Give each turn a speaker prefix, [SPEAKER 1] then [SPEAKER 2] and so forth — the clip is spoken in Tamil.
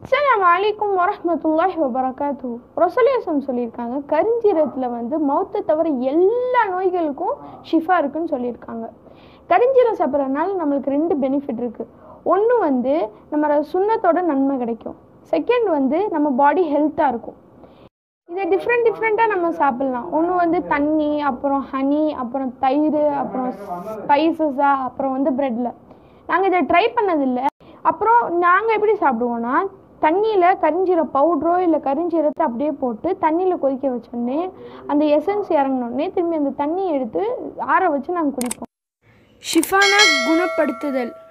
[SPEAKER 1] அஸ்ஸலாமு அலைக்கும் வரஹ்மத்துல்லாஹி வபரகாத்து ரொசலேசம் சொல்லியிருக்காங்க கரிஞ்சீரகத்தில் வந்து மௌத்தை தவிர எல்லா நோய்களுக்கும் ஷிஃபா இருக்குன்னு சொல்லியிருக்காங்க கரிஞ்சீரகம் சாப்பிட்றதுனால நம்மளுக்கு ரெண்டு பெனிஃபிட் இருக்குது ஒன்று வந்து நம்ம சுண்ணத்தோட நன்மை கிடைக்கும் செகண்ட் வந்து நம்ம பாடி ஹெல்த்தாக இருக்கும் இதை டிஃப்ரெண்ட் டிஃப்ரெண்ட்டாக நம்ம சாப்பிட்லாம் ஒன்று வந்து தண்ணி அப்புறம் ஹனி அப்புறம் தயிர் அப்புறம் ஸ்பைசஸாக அப்புறம் வந்து ப்ரெட்டில் நாங்கள் இதை ட்ரை பண்ணதில்லை அப்புறம் நாங்கள் எப்படி சாப்பிடுவோன்னா தண்ணியில் கரிஞ்சீர பவுட்ரோ இல்லை கரிஞ்சீரத்தை அப்படியே போட்டு தண்ணியில் கொதிக்க வச்சோடனே அந்த எசன்ஸ் இறங்கினோடனே திரும்பி அந்த தண்ணியை எடுத்து ஆற வச்சு நாங்கள் குடிப்போம்
[SPEAKER 2] ஷிஃபானா குணப்படுத்துதல்